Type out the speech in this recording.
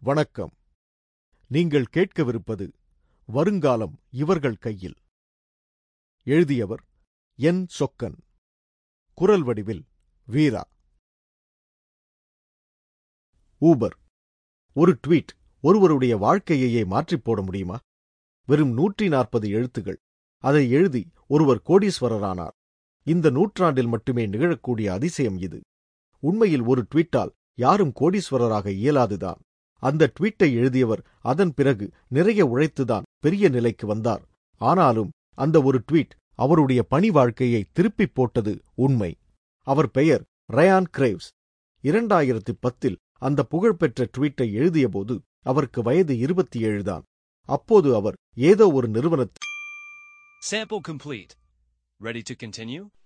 வணக்கம் நீங்கள் கேட்கவிருப்பது வருங்காலம் இவர்கள் கையில் எழுதியவர் என் சொக்கன் குரல் வடிவில் வீரா ஊபர் ஒரு ட்வீட் ஒருவருடைய வாழ்க்கையையே மாற்றிப் போட முடியுமா வெறும் நூற்றி நாற்பது எழுத்துகள் அதை எழுதி ஒருவர் கோடீஸ்வரரானார் இந்த நூற்றாண்டில் மட்டுமே நிகழக்கூடிய அதிசயம் இது உண்மையில் ஒரு ட்வீட்டால் யாரும் கோடீஸ்வரராக இயலாதுதான் அந்த ட்வீட்டை எழுதியவர் அதன் பிறகு நிறைய உழைத்துதான் பெரிய நிலைக்கு வந்தார் ஆனாலும் அந்த ஒரு ட்வீட் அவருடைய பணி வாழ்க்கையை திருப்பிப் போட்டது உண்மை அவர் பெயர் ரயான் கிரேவ்ஸ் இரண்டாயிரத்தி பத்தில் அந்த புகழ்பெற்ற ட்வீட்டை எழுதியபோது அவருக்கு வயது இருபத்தி ஏழுதான் அப்போது அவர் ஏதோ ஒரு நிறுவனத்தில் Sample complete. Ready to continue?